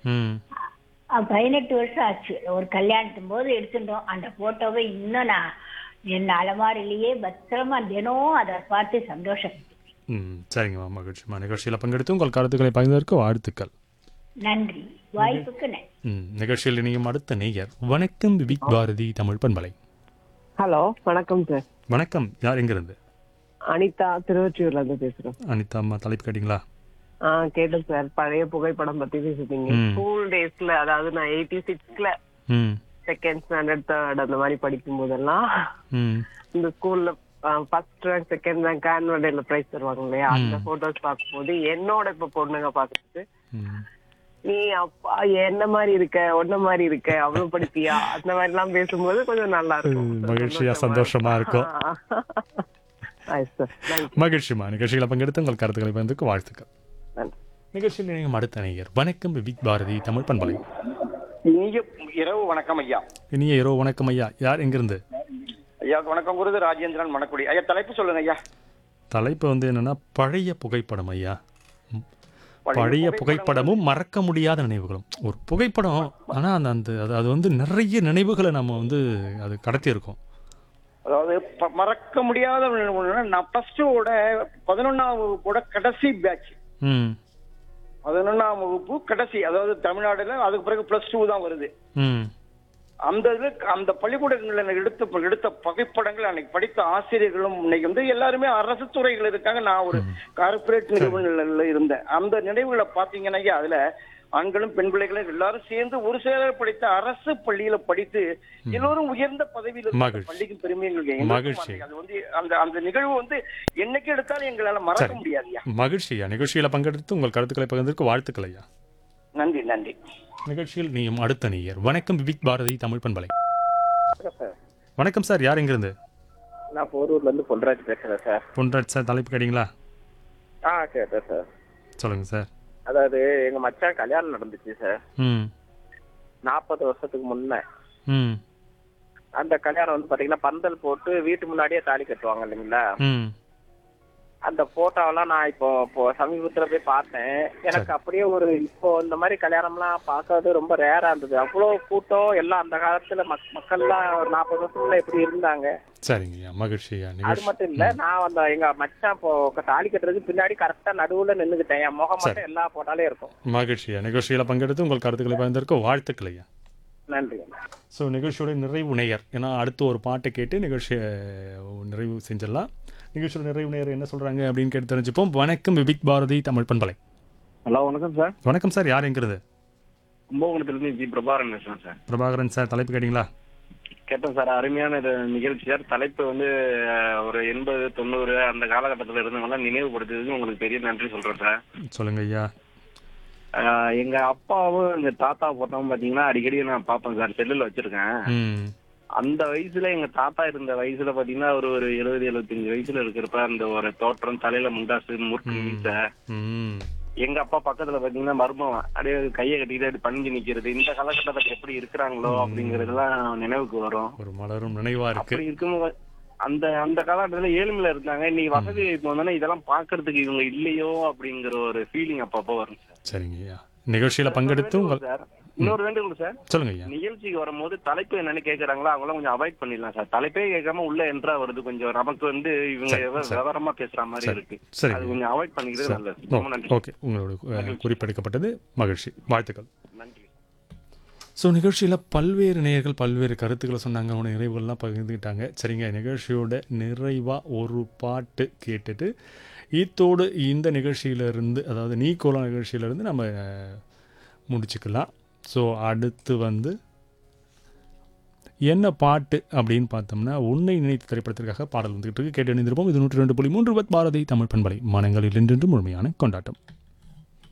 ம் அஹ் பதினெட்டு வருஷம் ஆச்சு ஒரு கல்யாணத்தும் போது எடுத்துட்டோம் அந்த போட்டோவை இன்னும் நான் என் அலமாரிலேயே பத்திரமா தினம் அதை பார்த்து சந்தோஷம் ம் சரிங்கம்மா மகிழ்ச்சிம்மா நிகழ்ச்சியில் பங்கெடுத்து உங்கள் கருத்துக்களை பகிர்ந்ததற்கு வாழ்த்துக்கள் நன்றி வாய்ப்புக்கு நன்றி ம் நிகழ்ச்சியில் இணையும் அடுத்த நேயர் வணக்கம் விவிக் பாரதி தமிழ் பண்பலை ஹலோ வணக்கம் சார் வணக்கம் யார் எங்கிருந்து அனிதா திருவொற்றியூர்ல இருந்து பேசுறேன் அனிதா அம்மா தலைப்பு கேட்டிங்களா ஆ கேட்டேன் சார் பழைய புகைப்படம் பத்தி பேசிட்டீங்க ம். ஸ்கூல் டேஸ்ல அதாவது நான் எயிட்டி சிக்ஸ்ல ம் செகண்ட் ஸ்டாண்டர்ட் தேர்ட் அந்த மாதிரி படிக்கும் போதெல்லாம் ம் இந்த ஸ்கூல்ல first rank second rank annual டேல பிரைஸ் தருவாங்க இல்லையா அந்த போட்டோஸ் பார்க்கும்போது என்னோட இப்ப பொண்ணுங்க பார்த்துட்டு ம் நீ அப்பா என்ன மாதிரி இருக்க ஒன்ன மாதிரி இருக்க அவ்வளவு படிப்பியா அந்த மாதிரி எல்லாம் பேசும்போது கொஞ்சம் நல்லா இருக்கும் ம், மகிழ்ச்சியா, சந்தோஷமா இருக்கும். சார் நன்றி மகிழ்ச்சிம்மா நிகழ்ச்சியில் பங்கெடுத்து உங்கள் கருத்துக்களை பகிர்ந்ததற்கு வாழ்த்துக்கள் நன்றி நிகழ்ச்சியில் இணையும் அடுத்த நேயர் வணக்கம் விவிக் பாரதி தமிழ் பண்பலை இனிய இரவு வணக்கம் ஐயா இனிய இரவு வணக்கம் ஐயா யார் எங்கிருந்து ஐயா வணக்கம் குருது ராஜேந்திரன் மணக்குடி ஐயா தலைப்பு சொல்லுங்க ஐயா தலைப்பு வந்து என்னன்னா பழைய புகைப்படம் ஐயா ம். பழைய பழைய புகைப்படம் புகைப்படமும் மறக்க முடியாத நினைவுகளும் ஒரு புகைப்படம் ஆனா அந்த அந்த அது அது வந்து நிறைய நினைவுகளை நம்ம வந்து அது கடத்தி இருக்கோம் அதாவது ப- மறக்க முடியாத ஒண்ணு, நான் பிளஸ் டூவோட பதினொன்னாம் வகுப்போட கடைசி பேட்ச் ம் பதினொன்னாம் வகுப்பு கடைசி அதாவது தமிழ்நாடுல அதுக்கு பிறகு பிளஸ் டூ தான் வருது ம் அந்த இது அந்த பள்ளிக்கூடங்களில் எடுத்த எடுத்த புகைப்படங்கள் அன்னைக்கு படித்த ஆசிரியர்களும் இன்னைக்கு வந்து எல்லாருமே அரசு துறைகள் இருக்காங்க நான் ஒரு கார்ப்பரேட் நிறுவனங்கள்ல இருந்தேன் அந்த நினைவுகளை பாத்தீங்கன்னா ஐயா, அதுல ஆண்களும் பெண் பிள்ளைகளும் எல்லாரும் சேர்ந்து ஒரு சேர படித்த அரசு பள்ளியில படித்து எல்லோரும் உயர்ந்த பதவியில் இருந்த மகிழ்ச்சி. பள்ளிக்கு பெருமை எங்களுக்கு எங்களுக்கும் மகிழ்ச்சி. அது வந்து அந்த அந்த நிகழ்வு வந்து என்னைக்கு எடுத்தாலும் எங்களால மறக்க சரி. முடியாதுயா மகிழ்ச்சி ஐயா நிகழ்ச்சியில் பங்கெடுத்து உங்கள் கருத்துக்களை பகிர்ந்ததற்கு வாழ்த்துக்கள் ஐயா நன்றி நன்றி நிகழ்ச்சியில் நீயும் அடுத்த நேயர் வணக்கம் விவிக் பாரதி தமிழ் பண்பலை வணக்கம் சார் யார் எங்கிருந்து நான் போரூர்ல இருந்து பொன்ராஜ் பேசுறேன் சார் பொன்ராஜ் சார் தலைப்பு கேட்டிங்களா ஆ கேட்டேன் சார் சொல்லுங்க சார் அதாவது எங்க மச்சான் கல்யாணம் நடந்துச்சு சார் ம் நாற்பது வருஷத்துக்கு முன்ன ம் அந்த கல்யாணம் வந்து பாத்தீங்கன்னா பந்தல் போட்டு வீட்டு முன்னாடியே தாலி கட்டுவாங்க இல்லைங்களா ம் அந்த போட்டோவெல்லாம் நான் இப்போ இப்போ சமீபத்துல போய் பார்த்தேன் எனக்கு அப்படியே ஒரு இப்போ இந்த மாதிரி கல்யாணம்லாம் பார்க்கறது ரொம்ப ரேரா இருந்தது அவ்வளவு கூட்டம் எல்லாம் அந்த காலத்துல மக் மக்கள்லாம் ஒரு நாற்பது வருஷத்துல எப்படி இருந்தாங்க சரிங்க ஐயா மகிழ்ச்சி ஐயா அது நிகழ்ச்சி மட்டும் இல்ல நான் அந்த எங்க மச்சான் இப்போ தாலி கட்டுறதுக்கு பின்னாடி கரெக்டா நடுவுல நின்னுக்கிட்டேன் என் முகம் மட்டும் எல்லா போட்டாலே இருக்கும் மகிழ்ச்சி ஐயா நிகழ்ச்சியில் பங்கெடுத்து உங்கள் கருத்துக்களை பகிர்ந்ததற்கு வாழ்த்துக்கள் ஐயா நன்றி ஸோ நிகழ்ச்சியோட நிறைவு நேயர் ஏன்னா அடுத்து ஒரு பாட்டை கேட்டு நிகழ்ச்சியை நிறைவு செஞ்சிடலாம் நிகழ்ச்சியோட நிறைவு நேயர் என்ன சொல்கிறாங்க அப்படின்னு கேட்டு தெரிஞ்சுப்போம் வணக்கம் விபிக் பாரதி தமிழ் பண்பலை ஹலோ வணக்கம் சார் வணக்கம் சார் யார் எங்கிறது கும்பகோணத்துலேருந்து ஜி பிரபாகரன் பேசுகிறேன் சார் பிரபாகரன் சார் தலைப்பு கேட்டிங்களா கேட்டேன் சார் அருமையான இது நிகழ்ச்சி சார் தலைப்பு வந்து அஹ், ஒரு எண்பது தொண்ணூறு அந்த காலகட்டத்தில் இருந்தவங்கலாம் நினைவுபடுத்துறதுக்கு உங்களுக்கு பெரிய நன்றி சொல்கிறேன் சார் சொல்லுங்க ஐயா அஹ், எங்க அப்பாவும் எங்க தாத்தா போட்டோம் பார்த்தீங்கன்னா அடிக்கடி நான் பார்ப்பேன் சார் செல்லில் வச்சிருக்கேன் ம் அந்த வயசுல எங்க தாத்தா இருந்த வயசுல பாத்தீங்கன்னா ஒரு ஒரு எழுபது எழுபத்தஞ்சு வயசுல இருக்கிறப்ப அந்த ஒரு தோற்றம் தலையில முண்டாசு முறுக்கு மீசை ம் எங்க அப்பா பக்கத்துல பாத்தீங்கன்னா மர்மம் அப்படியே கையை கட்டிட்டு அப்படி பணிஞ்சு நிக்கிறது இந்த காலகட்டத்துல எப்படி இருக்கிறாங்களோ அப்படிங்கறதெல்லாம் நினைவுக்கு வரும் ஒரு மலரும் நினைவா இருக்கு அப்படி இருக்கும்போது அந்த அந்த காலகட்டத்துல ஏழ்மையில இருந்தாங்க இன்னைக்கு வசதி இப்போ வந்தோன்னா இதெல்லாம் பாக்குறதுக்கு இவங்க இல்லையோ அப்படிங்கிற ஒரு ஃபீலிங் அப்பப்போ வரும் சார் சரிங்க ஐயா நிகழ்ச்சியில் பங்கெடுத்து உங்கள் சார் இன்னொரு வேண்டுகோள் சார் சொல்லுங்க ஐயா நிகழ்ச்சிக்கு வரும்போது தலைப்பு என்னன்னு கேக்குறாங்களோ அவங்களாம் கொஞ்சம் அவாய்ட் பண்ணிடலாம் சார் தலைப்பே கேட்காம உள்ள என்ட்ரா வருது கொஞ்சம் நமக்கு வந்து இவங்க சரி, எவ்வளவு சரி. விவரமா பேசுற மாதிரி சரி, இருக்கு சரி. அது கொஞ்சம் அவாய்ட் பண்ணிக்கிறது நல்லது ரொம்ப நன்றி ஓகே உங்களோட அஹ், குறிப்பெடுக்கப்பட்டது மகிழ்ச்சி வாழ்த்துக்கள் நன்றி ஸோ நிகழ்ச்சியில் பல்வேறு நேயர்கள் பல்வேறு கருத்துக்களை சொன்னாங்க அவங்க நிறைவுகள்லாம் பகிர்ந்துக்கிட்டாங்க சரிங்க நிகழ்ச்சியோட நிறைவாக ஒரு பாட்டு கேட்டுட்டு ஈத்தோடு இந்த நிகழ்ச்சியிலிருந்து அதாவது நீ கோலா நிகழ்ச்சியிலேருந்து நம்ம அஹ், முடிச்சுக்கலாம் ஸோ அடுத்து வந்து என்ன பாட்டு அப்படின்னு பார்த்தோம்னா உன்னை நினைத்து திரைப்படத்திற்காக பாடல் வந்துகிட்டு இருக்கு கேட்டு இணைந்திருப்போம் இது நூற்றி ரெண்டு புள்ளி மூன்று பத் பாரதி தமிழ் பண்பலை மனங்களில் என்றென்று முழுமையான கொண்டாட்டம்